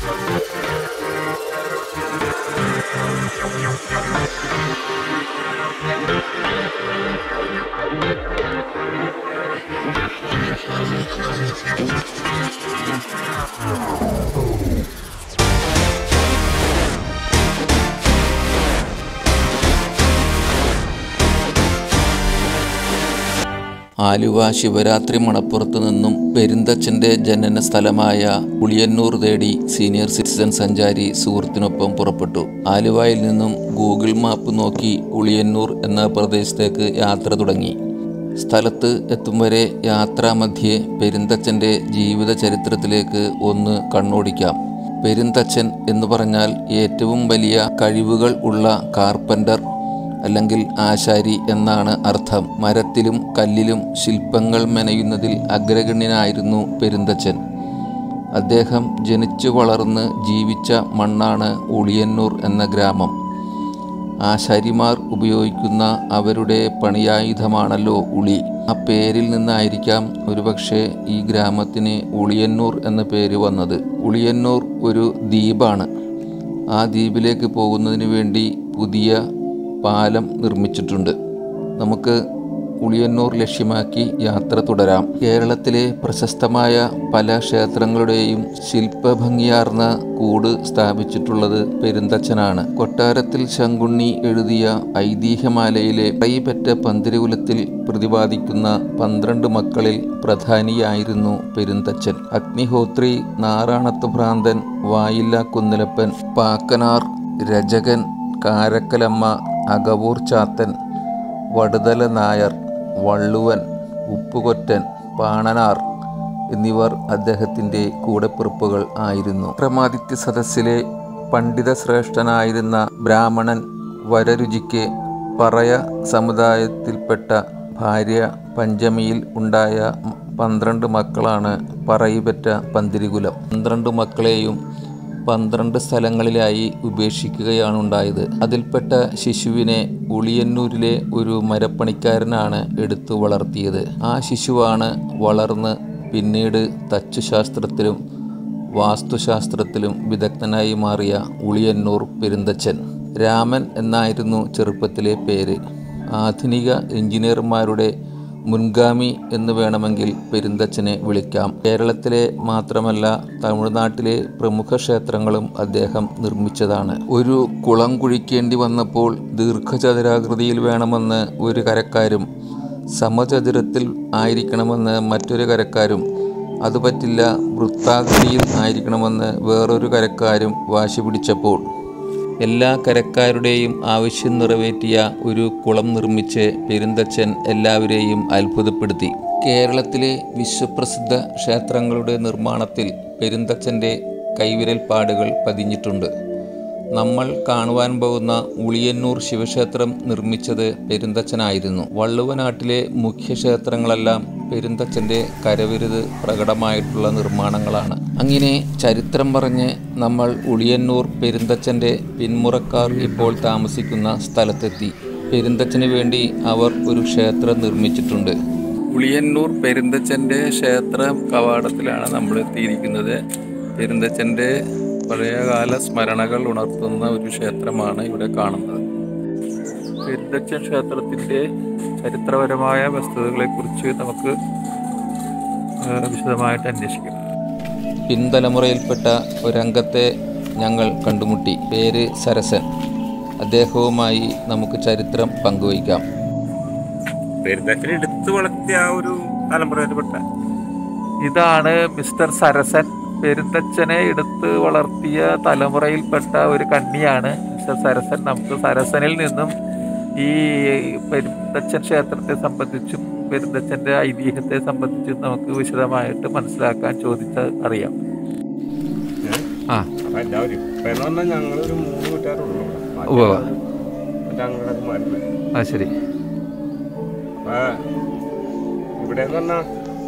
ആലുവ ശിവരാത്രി മണപ്പുറത്ത് നിന്നും പെരുന്തച്ഛൻ്റെ ജനന സ്ഥലമായ ഉളിയന്നൂർ തേടി സീനിയർ സിറ്റിസൺ സഞ്ചാരി സുഹൃത്തിനൊപ്പം പുറപ്പെട്ടു ആലുവയിൽ നിന്നും ഗൂഗിൾ മാപ്പ് നോക്കി ഉളിയന്നൂർ എന്ന പ്രദേശത്തേക്ക് യാത്ര തുടങ്ങി സ്ഥലത്ത് എത്തും വരെ യാത്രാമധ്യേ പെരുന്തച്ഛൻ്റെ ജീവിത ചരിത്രത്തിലേക്ക് ഒന്ന് കണ്ണോടിക്കാം പെരുന്തച്ഛൻ എന്ന് പറഞ്ഞാൽ ഏറ്റവും വലിയ കഴിവുകൾ ഉള്ള കാർപ്പൻ്റർ അല്ലെങ്കിൽ ആശാരി എന്നാണ് അർത്ഥം മരത്തിലും കല്ലിലും ശില്പങ്ങൾ മെനയുന്നതിൽ അഗ്രഗണ്യനായിരുന്നു പെരുന്തച്ഛൻ അദ്ദേഹം ജനിച്ചു വളർന്ന് ജീവിച്ച മണ്ണാണ് ഉളിയന്നൂർ എന്ന ഗ്രാമം ആശാരിമാർ ഉപയോഗിക്കുന്ന അവരുടെ പണിയായുധമാണല്ലോ ഉളി ആ പേരിൽ നിന്നായിരിക്കാം ഒരുപക്ഷെ ഈ ഗ്രാമത്തിന് ഉളിയന്നൂർ എന്ന പേര് വന്നത് ഉളിയന്നൂർ ഒരു ദ്വീപാണ് ആ ദ്വീപിലേക്ക് പോകുന്നതിന് വേണ്ടി പുതിയ പാലം നിർമ്മിച്ചിട്ടുണ്ട് നമുക്ക് ഉളിയന്നൂർ ലക്ഷ്യമാക്കി യാത്ര തുടരാം കേരളത്തിലെ പ്രശസ്തമായ പല ക്ഷേത്രങ്ങളുടെയും ശില്പഭംഗിയാർന്ന കൂട് സ്ഥാപിച്ചിട്ടുള്ളത് പെരുന്തച്ഛനാണ് കൊട്ടാരത്തിൽ ശങ്കുണ്ണി എഴുതിയ ഐതിഹ്യമാലയിലെ കൈപറ്റ പന്തിരുകുലത്തിൽ പ്രതിപാദിക്കുന്ന പന്ത്രണ്ട് മക്കളിൽ പ്രധാനിയായിരുന്നു പെരുന്തച്ഛൻ അഗ്നിഹോത്രി നാറാണത്ത് ഭ്രാന്തൻ വായില്ല കുന്നലപ്പൻ പാക്കനാർ രജകൻ കാരക്കലമ്മ അകവൂർ ചാത്തൻ വടുതല നായർ വള്ളുവൻ ഉപ്പുകൊറ്റൻ പാണനാർ എന്നിവർ അദ്ദേഹത്തിൻ്റെ കൂടെപ്പിറപ്പുകൾ ആയിരുന്നു ക്രമാദിത്യ സദസ്സിലെ പണ്ഡിത ശ്രേഷ്ഠനായിരുന്ന ബ്രാഹ്മണൻ വരരുചിക്ക് പറയ സമുദായത്തിൽപ്പെട്ട ഭാര്യ പഞ്ചമിയിൽ ഉണ്ടായ പന്ത്രണ്ട് മക്കളാണ് പറയിപെറ്റ പന്തിരികുലം പന്ത്രണ്ട് മക്കളെയും പന്ത്രണ്ട് സ്ഥലങ്ങളിലായി ഉപേക്ഷിക്കുകയാണ് ഉണ്ടായത് അതിൽപ്പെട്ട ശിശുവിനെ ഉളിയന്നൂരിലെ ഒരു മരപ്പണിക്കാരനാണ് എടുത്തു വളർത്തിയത് ആ ശിശുവാണ് വളർന്ന് പിന്നീട് തച്ചുശാസ്ത്രത്തിലും വാസ്തുശാസ്ത്രത്തിലും വിദഗ്ധനായി മാറിയ ഉളിയന്നൂർ പെരുന്തച്ഛൻ രാമൻ എന്നായിരുന്നു ചെറുപ്പത്തിലെ പേര് ആധുനിക എഞ്ചിനീയർമാരുടെ മുൻഗാമി എന്ന് വേണമെങ്കിൽ പെരുന്തച്ഛനെ വിളിക്കാം കേരളത്തിലെ മാത്രമല്ല തമിഴ്നാട്ടിലെ പ്രമുഖ ക്ഷേത്രങ്ങളും അദ്ദേഹം നിർമ്മിച്ചതാണ് ഒരു കുളം കുഴിക്കേണ്ടി വന്നപ്പോൾ ദീർഘചതുരാകൃതിയിൽ വേണമെന്ന് ഒരു കരക്കാരും സമചതുരത്തിൽ ആയിരിക്കണമെന്ന് മറ്റൊരു കരക്കാരും അത് പറ്റില്ല വൃത്താകൃതിയിൽ ആയിരിക്കണമെന്ന് വേറൊരു കരക്കാരും വാശി പിടിച്ചപ്പോൾ എല്ലാ കരക്കാരുടെയും ആവശ്യം നിറവേറ്റിയ ഒരു കുളം നിർമ്മിച്ച് പെരുന്തച്ഛൻ എല്ലാവരെയും അത്ഭുതപ്പെടുത്തി കേരളത്തിലെ വിശ്വപ്രസിദ്ധ ക്ഷേത്രങ്ങളുടെ നിർമ്മാണത്തിൽ പെരുന്തച്ഛൻ്റെ കൈവിരൽപ്പാടുകൾ പതിഞ്ഞിട്ടുണ്ട് നമ്മൾ കാണുവാൻ പോകുന്ന ഉളിയന്നൂർ ശിവക്ഷേത്രം നിർമ്മിച്ചത് പെരുന്തച്ഛനായിരുന്നു വള്ളുവനാട്ടിലെ മുഖ്യ ക്ഷേത്രങ്ങളെല്ലാം പെരുന്തച്ഛൻ്റെ കരവിരുത് പ്രകടമായിട്ടുള്ള നിർമ്മാണങ്ങളാണ് അങ്ങനെ ചരിത്രം പറഞ്ഞ് നമ്മൾ ഉളിയന്നൂർ പെരുന്തച്ഛൻ്റെ പിന്മുറക്കാർ ഇപ്പോൾ താമസിക്കുന്ന സ്ഥലത്തെത്തി പെരുന്തച്ഛന് വേണ്ടി അവർ ഒരു ക്ഷേത്രം നിർമ്മിച്ചിട്ടുണ്ട് ഉളിയന്നൂർ പെരുന്തച്ഛൻ്റെ ക്ഷേത്ര കവാടത്തിലാണ് നമ്മൾ എത്തിയിരിക്കുന്നത് പെരുന്തച്ഛൻ്റെ പഴയകാല സ്മരണകൾ ഉണർത്തുന്ന ഒരു ക്ഷേത്രമാണ് ഇവിടെ കാണുന്നത് പെരുന്തച്ഛൻ ക്ഷേത്രത്തിൻ്റെ ചരിത്രപരമായ വസ്തുതകളെക്കുറിച്ച് നമുക്ക് ഏഹ്, വിശദമായിട്ട് അന്വേഷിക്കാം പിൻതലമുറയിൽപ്പെട്ട ഒരംഗത്തെ ഞങ്ങൾ കണ്ടുമുട്ടി പേര് സരസൻ അദ്ദേഹവുമായി നമുക്ക് ചരിത്രം പങ്കുവയ്ക്കാം പെരുന്തച്ഛനെ എടുത്തു വളർത്തിയ ആ ഒരു തലമുറയിൽപ്പെട്ട ഇതാണ് മിസ്റ്റർ സരസൻ പെരുന്തച്ഛനെ എടുത്ത് വളർത്തിയ തലമുറയിൽപ്പെട്ട ഒരു കണ്ണിയാണ് മിസ്റ്റർ സരസൻ നമുക്ക് സരസനിൽ നിന്നും ഈ പെരുന്തച്ഛൻ ക്ഷേത്രത്തെ സംബന്ധിച്ചും പെരുന്തച്ഛന്റെ ഐതിഹ്യത്തെ സംബന്ധിച്ചും നമുക്ക് വിശദമായിട്ട് മനസ്സിലാക്കാൻ ചോദിച്ചാൽ അറിയാം ആ അപ്പൊ എല്ലാവരും ഇപ്പൊ എന്ന് പറഞ്ഞാൽ ഞങ്ങളൊരു മൂന്ന് വീട്ടുകാരുള്ളൂ ഉവ്വ്. ഞങ്ങളൊക്കെ മാറി ആ ശരി അപ്പൊ ഇവിടെ എന്ന് പറഞ്ഞാൽ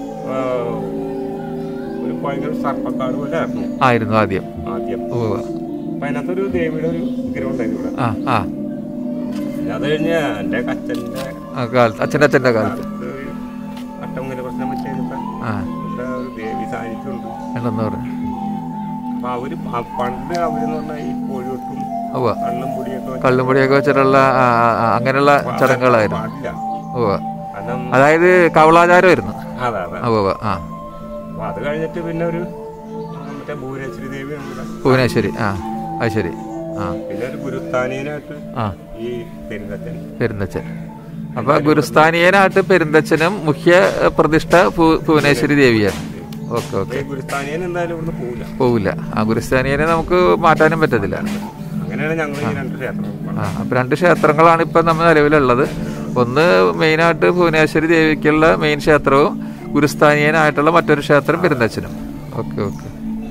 ഒരു ഭയങ്കര സർപ്പക്കാട് പോലെ ആയിരുന്നു ആയിരുന്നു ആദ്യം ആദ്യം ഉവ്വ്. അപ്പൊ അതിനകത്തൊരു ദേവിയുടെ ഒരു വിഗ്രഹം ഉണ്ടായിരുന്നു ഇവിടെ ആ ആ പിന്നെ അത് കഴിഞ്ഞ് എൻ്റെ അച്ഛൻ്റെ ആ കാലത്ത് അച്ഛൻ്റെ അച്ഛൻ്റെ കാലത്ത് കാലത്ത് അട്ടമുങ്ങൽ പ്രശ്നം വെച്ചതിനൊക്കെ ആ ഇവിടെ ഒരു ദേവി സാന്നിധ്യമുണ്ട് ഉണ്ടെന്ന് പറഞ്ഞു അപ്പൊ അവര് പ- പണ്ട് അവരെന്ന് പറഞ്ഞാൽ ഈ കോഴിവെട്ടും ഉവ്വ കള്ളും പൊടിയൊക്കെ വെച്ച് കള്ളുമുടിയൊക്കെ വെച്ചിട്ടുള്ള ആ, ആ, ആ, അങ്ങനെയുള്ള ചടങ്ങുകളായിരുന്നു പാടില്ല ഉവ്വ കാരണം അതായത് കവളാചാരമായിരുന്നു അതെ അതെ ഉവ്വ ഉവ്വ ആ അപ്പൊ അത് കഴിഞ്ഞിട്ട് പിന്നെ ഒരു മറ്റേ ഭുവനേശ്വരി ദേവി നമ്മുടെ ഭുവനേശ്വരി ആ അത് ശരി ആ പിന്നെ ഒരു ഗുരുസ്ഥാനീയനായിട്ട് ആ ഈ പെരുന്തച്ചൻ പെരുന്തച്ചൻ അപ്പൊ ഗുരുസ്ഥാനീയനായിട്ട് പെരുന്തച്ചനും മുഖ്യ പ്രതിഷ്ഠ ഭു- ഭുവനേശ്വരി ദേവിയാണ് ഓക്കെ അപ്പൊ ഓക്കെ ഈ ഗുരുസ്ഥാനീയൻ എന്തായാലും ഇവിടുന്ന് പോവില്ല പോവില്ല ആ ഗുരുസ്ഥാനീയനെ നമുക്ക് മാറ്റാനും പറ്റത്തില്ല അങ്ങനെയാണ് ഞങ്ങൾ ഈ രണ്ട് ക്ഷേത്രം ആ അപ്പം രണ്ട് ക്ഷേത്രങ്ങളാണ് ഇപ്പം നമ്മൾ നിലവിലുള്ളത് ഒന്ന് മെയിനായിട്ട് ഭുവനേശ്വരി ദേവിക്കുള്ള മെയിൻ ക്ഷേത്രവും ഗുരുസ്ഥാനീയനായിട്ടുള്ള മറ്റൊരു ക്ഷേത്രം പെരുന്തച്ചനും ഓക്കെ ഓക്കെ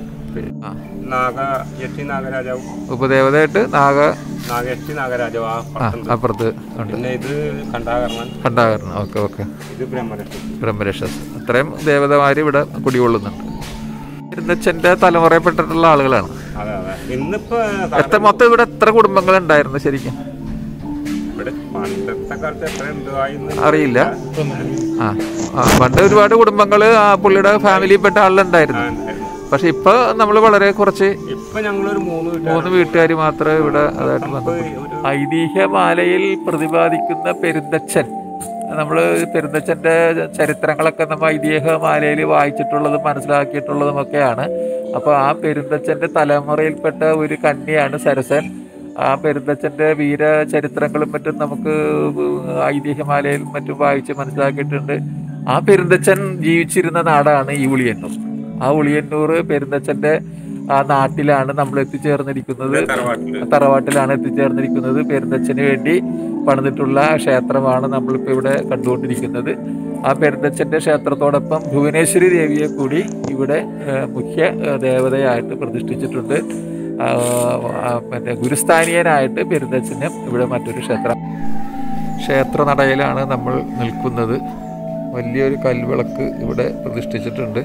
ആ നാഗ യക്ഷി നാഗരാജാവും ഉപദേവതയായിട്ട് നാഗ നാഗയക്ഷി നാഗരാജാവ് ആ ആ പട്ടുണ്ട് അപ്പുറത്ത് ഉണ്ട് പിന്നെ ഇത് കണ്ടാകർണൻ കണ്ടാകരണം ഓക്കെ ഓക്കെ ഇത് ബ്രഹ്മരക്ഷി ബ്രഹ്മരക്ഷസ് അത്രയും ദേവതമാർ ഇവിടെ കുടികൊള്ളുന്നുണ്ട് പെരുന്തച്ചൻ്റെ തലമുറയിൽപ്പെട്ടിട്ടുള്ള ആളുകളാണ് അതെ അതെ ഇന്നിപ്പോ എത്ര മൊത്തം ഇവിടെ എത്ര കുടുംബങ്ങൾ ഉണ്ടായിരുന്നു ശരിക്കും ഇവിടെ പണ്ടത്തെ കാലത്ത് എത്ര എന്തുവായി അറിയില്ല ആ ആ, പണ്ട് ഒരുപാട് കുടുംബങ്ങൾ ആ പുള്ളിയുടെ ഫാമിലിയിൽപ്പെട്ട ആളുണ്ടായിരുന്നു പക്ഷെ ഇപ്പൊ നമ്മൾ വളരെ കുറച്ച് ഇപ്പൊ ഞങ്ങളൊരു മൂന്ന് വീട്ടുകാർ മൂന്ന് വീട്ടുകാർ മാത്രമേ ഇവിടെ അതായിട്ട് ഇപ്പൊ ബന്ധപ്പെട്ടു ഒരു ഐതിഹ്യമാലയിൽ പ്രതിപാദിക്കുന്ന പെരുന്തച്ഛൻ നമ്മൾ പെരുന്തച്ഛൻ്റെ ചരിത്രങ്ങളൊക്കെ നമ്മൾ ഐതിഹ്യമാലയിൽ വായിച്ചിട്ടുള്ളതും മനസ്സിലാക്കിയിട്ടുള്ളതും ഒക്കെയാണ് അപ്പോൾ ആ പെരുന്തച്ഛൻ്റെ തലമുറയിൽപ്പെട്ട ഒരു കന്യയാണ് സരസൻ ആ പെരുന്തച്ഛൻ്റെ വീര ചരിത്രങ്ങളും മറ്റും നമുക്ക് ഐതിഹ്യമാലയിൽ മറ്റും വായിച്ച് മനസ്സിലാക്കിയിട്ടുണ്ട് ആ പെരുന്തച്ഛൻ ജീവിച്ചിരുന്ന നാടാണ് ഈ ഉളിയന്നൂർ ആ ഉളിയന്നൂർ പെരുന്തച്ഛൻ്റെ ആ നാട്ടിലാണ് നമ്മൾ എത്തിച്ചേർന്നിരിക്കുന്നത് തറവാട്ടില് തറവാട്ടിലാണ് എത്തിച്ചേർന്നിരിക്കുന്നത് പെരുന്തച്ഛന് വേണ്ടി പണിതിട്ടുള്ള ക്ഷേത്രമാണ് നമ്മളിപ്പോൾ ഇവിടെ കണ്ടുകൊണ്ടിരിക്കുന്നത് ആ പെരുന്തച്ഛൻ്റെ ക്ഷേത്രത്തോടൊപ്പം ഭുവനേശ്വരി ദേവിയെ കൂടി ഇവിടെ ഏഹ്, മുഖ്യ ഏഹ്, ദേവതയായിട്ട് പ്രതിഷ്ഠിച്ചിട്ടുണ്ട് ആ, ആ, പിന്നെ ഗുരുസ്ഥാനീയനായിട്ട് പെരുന്തച്ഛനും ഇവിടെ മറ്റൊരു ക്ഷേത്രം ക്ഷേത്രനടയിലാണ് നമ്മൾ നിൽക്കുന്നത് വലിയൊരു കൽവിളക്ക് ഇവിടെ പ്രതിഷ്ഠിച്ചിട്ടുണ്ട്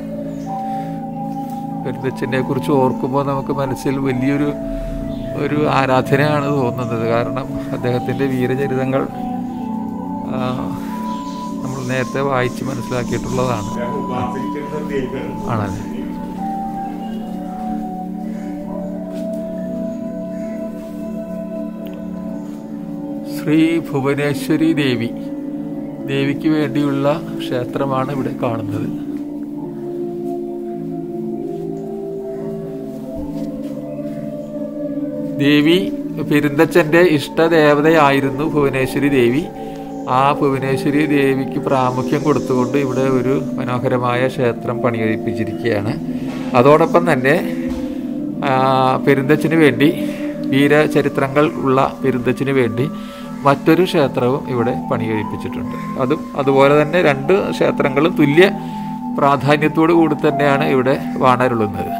പെരുന്തച്ഛനെ കുറിച്ച് ഓർക്കുമ്പോൾ നമുക്ക് മനസ്സിൽ വലിയൊരു ഒരു ആരാധനയാണ് തോന്നുന്നത് കാരണം അദ്ദേഹത്തിൻ്റെ വീരചരിതങ്ങൾ ആ, നമ്മൾ നേരത്തെ വായിച്ച് മനസ്സിലാക്കിയിട്ടുള്ളതാണ് ഉപാസിച്ചിരുന്ന ദേവിയാണ് ആണല്ലേ ശ്രീ ഭുവനേശ്വരി ദേവി ദേവിക്ക് വേണ്ടിയുള്ള ക്ഷേത്രമാണ് ഇവിടെ കാണുന്നത് ദേവി പെരുന്തച്ഛൻ്റെ ഇഷ്ടദേവതയായിരുന്നു ഭുവനേശ്വരി ദേവി ആ ഭുവനേശ്വരി ദേവിക്ക് പ്രാമുഖ്യം കൊടുത്തുകൊണ്ട് ഇവിടെ ഒരു മനോഹരമായ ക്ഷേത്രം പണികഴിപ്പിച്ചിരിക്കുകയാണ് അതോടൊപ്പം തന്നെ ആ, പെരുന്തച്ഛന് വേണ്ടി വീരചരിത്രങ്ങൾ ഉള്ള പെരുന്തച്ഛന് വേണ്ടി മറ്റൊരു ക്ഷേത്രവും ഇവിടെ പണികഴിപ്പിച്ചിട്ടുണ്ട് അതും അതുപോലെ തന്നെ രണ്ട് ക്ഷേത്രങ്ങളും തുല്യ പ്രാധാന്യത്തോടു കൂടി തന്നെയാണ് ഇവിടെ വാണരുളുന്നത്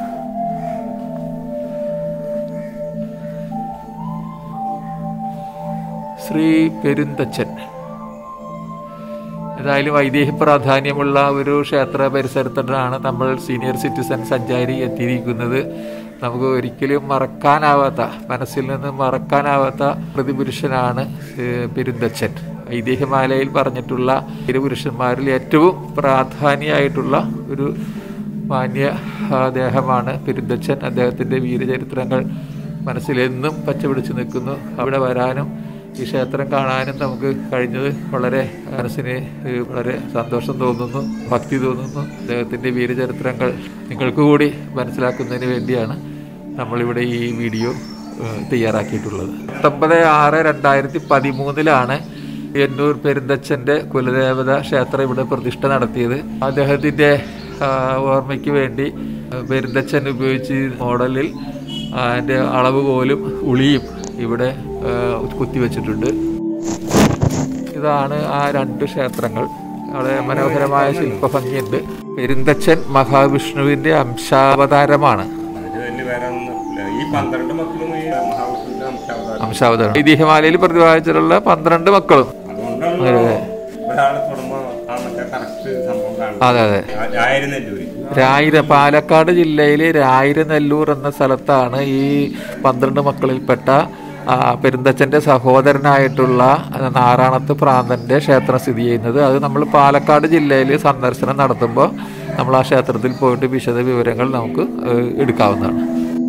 ശ്രീ പെരുന്തച്ഛൻ ഏതായാലും ഐതിഹ്യ പ്രാധാന്യമുള്ള ഒരു ക്ഷേത്ര പരിസരത്തിലാണ് നമ്മൾ സീനിയർ സിറ്റിസൺ സഞ്ചാരി എത്തിയിരിക്കുന്നത് നമുക്ക് ഒരിക്കലും മറക്കാനാവാത്ത മനസ്സിൽ നിന്ന് മറക്കാനാവാത്ത പ്രതിപുരുഷനാണ് ഏഹ്, പെരുന്തച്ഛൻ ഐതിഹ്യമാലയിൽ പറഞ്ഞിട്ടുള്ള ഇരുപുരുഷന്മാരിൽ ഏറ്റവും പ്രാധാന്യമായിട്ടുള്ള ഒരു മാന്യ ആ, ദേഹമാണ് പെരുന്തച്ഛൻ അദ്ദേഹത്തിൻ്റെ വീരചരിത്രങ്ങൾ മനസ്സിലെന്നും പച്ചപിടിച്ച് നിൽക്കുന്നു അവിടെ വരാനും ഈ ക്ഷേത്രം കാണാനും നമുക്ക് കഴിഞ്ഞത് വളരെ മനസ്സിന് ഏഹ്, വളരെ സന്തോഷം തോന്നുന്നു ഭക്തി തോന്നുന്നു അദ്ദേഹത്തിൻ്റെ വീരചരിത്രങ്ങൾ നിങ്ങൾക്ക് കൂടി മനസ്സിലാക്കുന്നതിന് വേണ്ടിയാണ് നമ്മളിവിടെ ഈ വീഡിയോ ഏഹ്, തയ്യാറാക്കിയിട്ടുള്ളത് പത്തൊമ്പത് ആറ് രണ്ടായിരത്തി പതിമൂന്നിലാണ് എന്നൂർ പെരുന്തച്ഛൻ്റെ കുലദേവത ക്ഷേത്രം ഇവിടെ പ്രതിഷ്ഠ നടത്തിയത് അദ്ദേഹത്തിൻ്റെ ആ, ഓർമ്മയ്ക്ക് വേണ്ടി ആ, പെരുന്തച്ഛൻ ഉപയോഗിച്ച് മോഡലിൽ അതിൻ്റെ അളവ് പോലും ഉളിയും ഇവിടെ ആ, കുത്തിവെച്ചിട്ടുണ്ട് ഇതാണ് ആ രണ്ട് ക്ഷേത്രങ്ങൾ അവിടെ മനോഹരമായ ശില്പഭംഗിയുണ്ട് പെരുന്തച്ഛൻ മഹാവിഷ്ണുവിൻ്റെ അംശാവതാരമാണ് അതിന് വലിയ വേറെ ഒന്നുമില്ല. ഈ പന്ത്രണ്ട് മക്കളും ഈ മഹാവിഷ്ണുവിന്റെ അംശാവതാരം അംശാവതാരം ഐതിഹ്യമാലയിൽ പ്രതിപാദിച്ചിട്ടുള്ള പന്ത്രണ്ട് മക്കളും അതുകൊണ്ടാണ് ഒരാള് തൊടുമ്പോ ആ മറ്റേ കറക്റ്റ് സംഭവം കാണുന്നത് അതെ അതെ ആയിരുന്നല്ലൂര് രായിര പാലക്കാട് ജില്ലയിലെ രായിരനെല്ലൂർ എന്ന സ്ഥലത്താണ് ഈ പന്ത്രണ്ട് മക്കളിൽപ്പെട്ട ആ, പെരുന്തച്ഛൻ്റെ സഹോദരനായിട്ടുള്ള നാറാണത്ത് പ്രാന്തൻ്റെ ക്ഷേത്രം സ്ഥിതി ചെയ്യുന്നത് അത് നമ്മൾ പാലക്കാട് ജില്ലയിൽ സന്ദർശനം നടത്തുമ്പോൾ നമ്മൾ ആ ക്ഷേത്രത്തിൽ പോയിട്ട് വിശദ വിവരങ്ങൾ നമുക്ക് ഏഹ്, എടുക്കാവുന്നതാണ്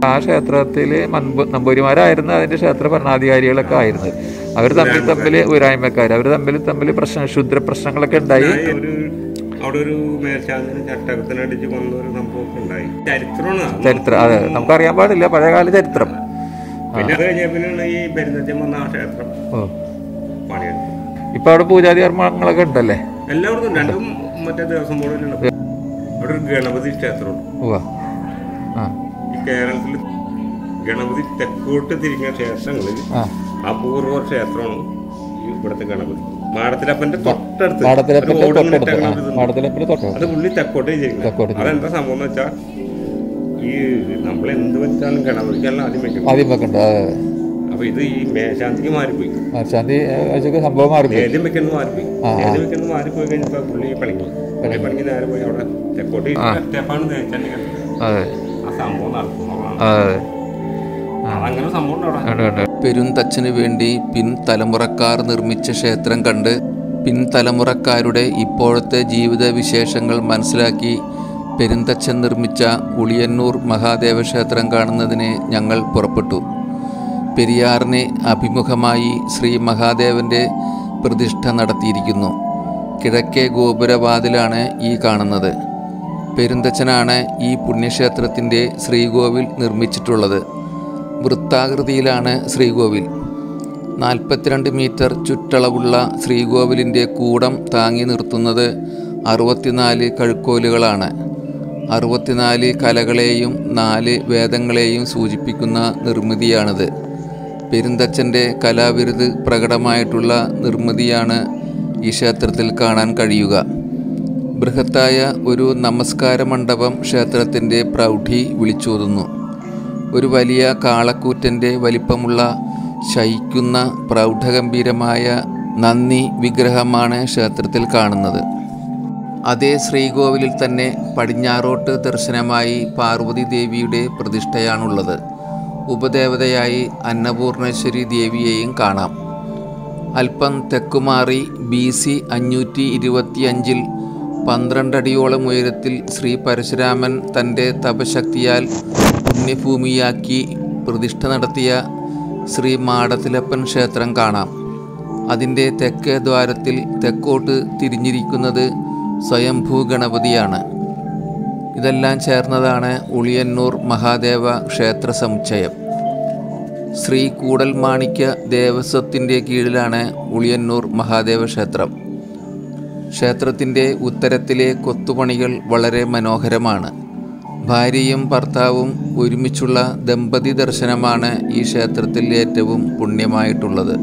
ആ ക്ഷേത്രത്തിൽ മൻപ് നമ്പൂരിമാരായിരുന്നു അതിന്റെ ക്ഷേത്ര ഭരണാധികാരികളൊക്കെ ആയിരുന്നത് അവർ തമ്മിൽ തമ്മിൽ ഊരായ്മക്കാർ അവർ തമ്മിൽ തമ്മിൽ പ്രശ്ന ക്ഷുദ്ര പ്രശ്നങ്ങളൊക്കെ ഉണ്ടായി ഒരു അവിടെ ഒരു മേൽശാന്തിന് ചട്ടകത്തിനടിച്ച് കൊന്ന ഒരു സംഭവമൊക്കെ ഉണ്ടായി ചരിത്രമാണ് അത്. ചരിത്രം അതെ നമുക്കറിയാൻ പാടില്ല പഴയകാല ചരിത്രം പിന്നെ അത് കഴിഞ്ഞ പിന്നെയാണ് ഈ പെരുന്തച്ചൻ വന്ന ആ ക്ഷേത്രം ഓ പണിയെടുത്തത് ഇപ്പൊ അവിടെ പൂജാതി കർമ്മങ്ങളൊക്കെ ഉണ്ടല്ലേ എല്ലായിടത്തും രണ്ടും മറ്റേ ദേവസ്വം ബോർഡിലുള്ള അവിടെ ഒരു ഗണപതി ക്ഷേത്രമുണ്ട് ഉവ്വ ആ ഈ കേരളത്തിൽ ഗണപതി തെക്കോട്ട് തിരിഞ്ഞ ക്ഷേത്രങ്ങളിൽ ആ അപൂർവ ക്ഷേത്രമാണ് ഈ ഇവിടുത്തെ ഗണപതി മാടത്തിലപ്പന്റെ തൊട്ടടുത്ത് പാടത്തിലപ്പന്റെ ഒരു ഓടിങ്ങനെ തൊട്ടടുത്ത് ആ ഇട്ടേക്കണ ഒരു പാടത്തിലപ്പന്റെ അത് തൊട്ടടുത്ത് പുള്ളി തെക്കോട്ട് തെക്കോട്ട് ചെയ്തിരിക്കുന്നത് അതെന്താ സംഭവം എന്ന് വെച്ചാൽ ഈ നമ്മൾ എന്ത് വെച്ചാലും ഗണപതിക്കെല്ലാം ആദ്യം വെക്കണം ആദ്യം വെക്കണ്ട അതെ അപ്പൊ ഇത് ഈ മേശാന്തിക്ക് മാറിപ്പോയി ശാന്തി ആഴ്ചക്ക് സംഭവം മാറിപ്പോയി നേദ്യം വെക്കുന്നത് മാറിപ്പോയി നേദ്യം വെക്കുന്നത് മാറിപ്പോയി കഴിഞ്ഞപ്പോ പുള്ളി പണിങ്ങി പുള്ളി പണിങ്ങി നേരെ പോയി അവിടെ തെക്കോട്ട് സ്റ്റെപ്പാണ് തേച്ചാൽ അതെ ആ സംഭവം നടത്തുന്നതാണ് അതെ അതങ്ങനെ സംഭവം ഉണ്ട് അവിടെ ഉണ്ട് ഉണ്ട് പെരുന്തച്ഛന് വേണ്ടി പിൻതലമുറക്കാർ നിർമ്മിച്ച ക്ഷേത്രം കണ്ട് പിൻതലമുറക്കാരുടെ ഇപ്പോഴത്തെ ജീവിത വിശേഷങ്ങൾ മനസ്സിലാക്കി പെരുന്തച്ഛൻ നിർമ്മിച്ച ഉളിയന്നൂർ മഹാദേവ ക്ഷേത്രം കാണുന്നതിന് ഞങ്ങൾ പുറപ്പെട്ടു പെരിയാറിന് അഭിമുഖമായി ശ്രീ മഹാദേവന്റെ പ്രതിഷ്ഠ നടത്തിയിരിക്കുന്നു കിഴക്കേ ഗോപുരവാതിലാണ് ഈ കാണുന്നത് പെരുന്തച്ഛനാണ് ഈ പുണ്യക്ഷേത്രത്തിൻ്റെ ശ്രീകോവിൽ നിർമ്മിച്ചിട്ടുള്ളത് വൃത്താകൃതിയിലാണ് ശ്രീകോവിൽ നാൽപ്പത്തിരണ്ട് മീറ്റർ ചുറ്റളവുള്ള ശ്രീകോവിലിൻ്റെ കൂടം താങ്ങി നിർത്തുന്നത് അറുപത്തിനാല് കഴുക്കോലുകളാണ് അറുപത്തിനാല് കലകളെയും നാല് വേദങ്ങളെയും സൂചിപ്പിക്കുന്ന നിർമ്മിതിയാണിത് പെരുന്തച്ഛൻ്റെ കലാവിരുത് പ്രകടമായിട്ടുള്ള നിർമ്മിതിയാണ് ഈ ക്ഷേത്രത്തിൽ കാണാൻ കഴിയുക ബൃഹത്തായ ഒരു നമസ്കാര മണ്ഡപം ക്ഷേത്രത്തിൻ്റെ പ്രൗഢി വിളിച്ചോതുന്നു ഒരു വലിയ കാളക്കൂറ്റൻ്റെ വലിപ്പമുള്ള ശയിക്കുന്ന പ്രൗഢഗംഭീരമായ നന്ദി വിഗ്രഹമാണ് ക്ഷേത്രത്തിൽ കാണുന്നത് അതേ ശ്രീകോവിലിൽ തന്നെ പടിഞ്ഞാറോട്ട് ദർശനമായി പാർവതി ദേവിയുടെ പ്രതിഷ്ഠയാണുള്ളത് ഉപദേവതയായി അന്നപൂർണേശ്വരി ദേവിയെയും കാണാം അല്പം തെക്കുമാറി ബി സി അഞ്ഞൂറ്റി ഇരുപത്തിയഞ്ചിൽ പന്ത്രണ്ടടിയോളം ഉയരത്തിൽ ശ്രീ പരശുരാമൻ തൻ്റെ തപശക്തിയാൽ പുണ്യഭൂമിയാക്കി പ്രതിഷ്ഠ നടത്തിയ ശ്രീ മാടത്തിലപ്പൻ ക്ഷേത്രം കാണാം അതിൻ്റെ തെക്കേ ദ്വാരത്തിൽ തെക്കോട്ട് തിരിഞ്ഞിരിക്കുന്നത് സ്വയംഭൂ ഗണപതിയാണ് ഇതെല്ലാം ചേർന്നതാണ് ഉളിയന്നൂർ മഹാദേവ ക്ഷേത്ര സമുച്ചയം ശ്രീ കൂടൽമാണിക്യ ദേവസ്വത്തിൻ്റെ കീഴിലാണ് ഉളിയന്നൂർ മഹാദേവ ക്ഷേത്രം ക്ഷേത്രത്തിൻ്റെ ഉത്തരത്തിലെ കൊത്തുപണികൾ വളരെ മനോഹരമാണ് ഭാര്യയും ഭർത്താവും ഒരുമിച്ചുള്ള ദമ്പതി ദർശനമാണ് ഈ ക്ഷേത്രത്തിൽ ഏറ്റവും പുണ്യമായിട്ടുള്ളത്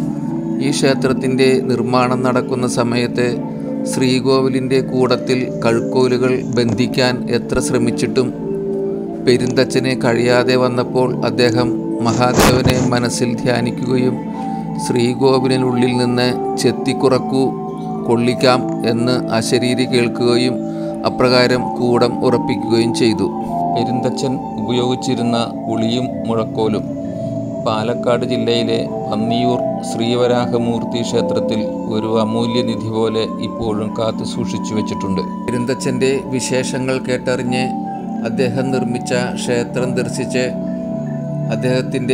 ഈ ക്ഷേത്രത്തിൻ്റെ നിർമ്മാണം നടക്കുന്ന സമയത്ത് ശ്രീകോവിലിൻ്റെ കൂടത്തിൽ കഴുക്കോലുകൾ ബന്ധിക്കാൻ എത്ര ശ്രമിച്ചിട്ടും പെരുന്തച്ഛന് കഴിയാതെ വന്നപ്പോൾ അദ്ദേഹം മഹാദേവനെ മനസ്സിൽ ധ്യാനിക്കുകയും ശ്രീകോവിലിനുള്ളിൽ നിന്ന് ചെത്തിക്കുറക്കൂ കൊള്ളിക്കാം എന്ന് അശരീരി കേൾക്കുകയും അപ്രകാരം കൂടം ഉറപ്പിക്കുകയും ചെയ്തു പെരുന്തച്ഛൻ ഉപയോഗിച്ചിരുന്ന ഉളിയും മുഴക്കോലും പാലക്കാട് ജില്ലയിലെ പന്നിയൂർ ശ്രീവരാഹമൂർത്തി ക്ഷേത്രത്തിൽ ഒരു അമൂല്യനിധി പോലെ ഇപ്പോഴും കാത്തു സൂക്ഷിച്ചു വെച്ചിട്ടുണ്ട് പെരുന്തച്ഛൻ്റെ വിശേഷങ്ങൾ കേട്ടറിഞ്ഞ് അദ്ദേഹം നിർമ്മിച്ച ക്ഷേത്രം ദർശിച്ച് അദ്ദേഹത്തിൻ്റെ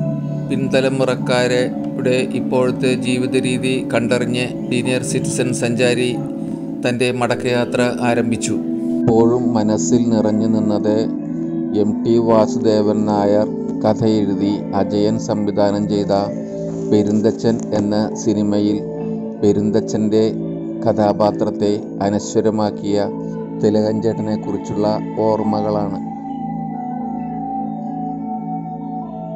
പിൻതലമുറക്കാരുടെ ഇപ്പോഴത്തെ ജീവിത രീതി കണ്ടറിഞ്ഞ് സീനിയർ സിറ്റിസൺ സഞ്ചാരി തൻ്റെ മടക്കയാത്ര ആരംഭിച്ചു ഇപ്പോഴും മനസ്സിൽ നിറഞ്ഞു നിന്നത് എം ടി വാസുദേവൻ നായർ കഥ എഴുതി അജയൻ സംവിധാനം ചെയ്ത പെരുന്തച്ചൻ എന്ന സിനിമയിൽ പെരുന്തച്ചൻ്റെ കഥാപാത്രത്തെ അനശ്വരമാക്കിയ തിലകഞ്ചേട്ടനെ കുറിച്ചുള്ള ഓർമ്മകളാണ്